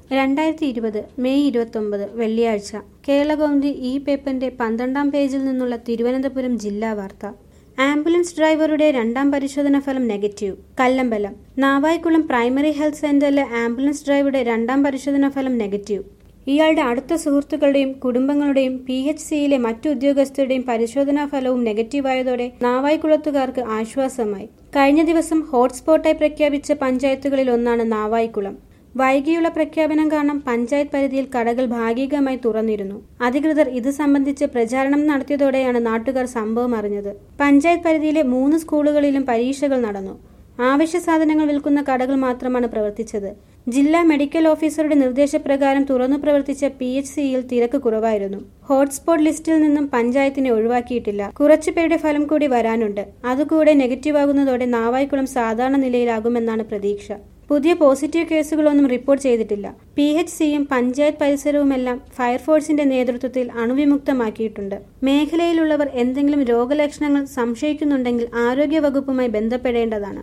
രണ്ടായിരത്തി ഇരുപത് മെയ് ഇരുപത്തൊമ്പത് വെള്ളിയാഴ്ച കേരളകൗമുദി ഈ പേപ്പറിന്റെ പന്ത്രണ്ടാം പേജിൽ നിന്നുള്ള തിരുവനന്തപുരം ജില്ലാ വാർത്ത ആംബുലൻസ് ഡ്രൈവറുടെ രണ്ടാം പരിശോധനാ ഫലം negative Kallambalam Navaikulam primary health സെന്ററിലെ ആംബുലൻസ് ഡ്രൈവറുടെ രണ്ടാം പരിശോധനാ ഫലം നെഗറ്റീവ് ഇയാളുടെ അടുത്ത സുഹൃത്തുക്കളുടെയും കുടുംബങ്ങളുടെയും പി എച്ച് സിയിലെ മറ്റു ഉദ്യോഗസ്ഥരുടെയും പരിശോധനാ ഫലവും നെഗറ്റീവായതോടെ നാവായിക്കുളത്തുകാർക്ക് ആശ്വാസമായി കഴിഞ്ഞ ദിവസം ഹോട്ട്സ്പോട്ടായി പ്രഖ്യാപിച്ച പഞ്ചായത്തുകളിൽ ഒന്നാണ് നാവായിക്കുളം വൈകിയുള്ള പ്രഖ്യാപനം കാരണം പഞ്ചായത്ത് പരിധിയിൽ കടകൾ ഭാഗികമായി തുറന്നിരുന്നു അധികൃതർ ഇത് സംബന്ധിച്ച് പ്രചാരണം നടത്തിയതോടെയാണ് നാട്ടുകാർ സംഭവം അറിഞ്ഞത് പഞ്ചായത്ത് പരിധിയിലെ മൂന്ന് സ്കൂളുകളിലും പരീക്ഷകൾ നടന്നു ആവശ്യ സാധനങ്ങൾ വിൽക്കുന്ന കടകൾ മാത്രമാണ് പ്രവർത്തിച്ചത് ജില്ലാ മെഡിക്കൽ ഓഫീസറുടെ നിർദ്ദേശപ്രകാരം തുറന്നു പ്രവർത്തിച്ച പി എച്ച് സിയിൽ തിരക്ക് കുറവായിരുന്നു ഹോട്ട്സ്പോട്ട് ലിസ്റ്റിൽ നിന്നും പഞ്ചായത്തിനെ ഒഴിവാക്കിയിട്ടില്ല കുറച്ചുപേരുടെ ഫലം കൂടി വരാനുണ്ട് അതുകൂടെ നെഗറ്റീവ് ആകുന്നതോടെ നാവായിക്കുളം സാധാരണ നിലയിലാകുമെന്നാണ് പ്രതീക്ഷ പുതിയ പോസിറ്റീവ് കേസുകളൊന്നും റിപ്പോർട്ട് ചെയ്തിട്ടില്ല പി എച്ച് സിയും പഞ്ചായത്ത് പരിസരവുമെല്ലാം ഫയർഫോഴ്സിന്റെ നേതൃത്വത്തിൽ അണുവിമുക്തമാക്കിയിട്ടുണ്ട് മേഖലയിലുള്ളവർ എന്തെങ്കിലും രോഗലക്ഷണങ്ങൾ സംശയിക്കുന്നുണ്ടെങ്കിൽ ആരോഗ്യവകുപ്പുമായി ബന്ധപ്പെടേണ്ടതാണ്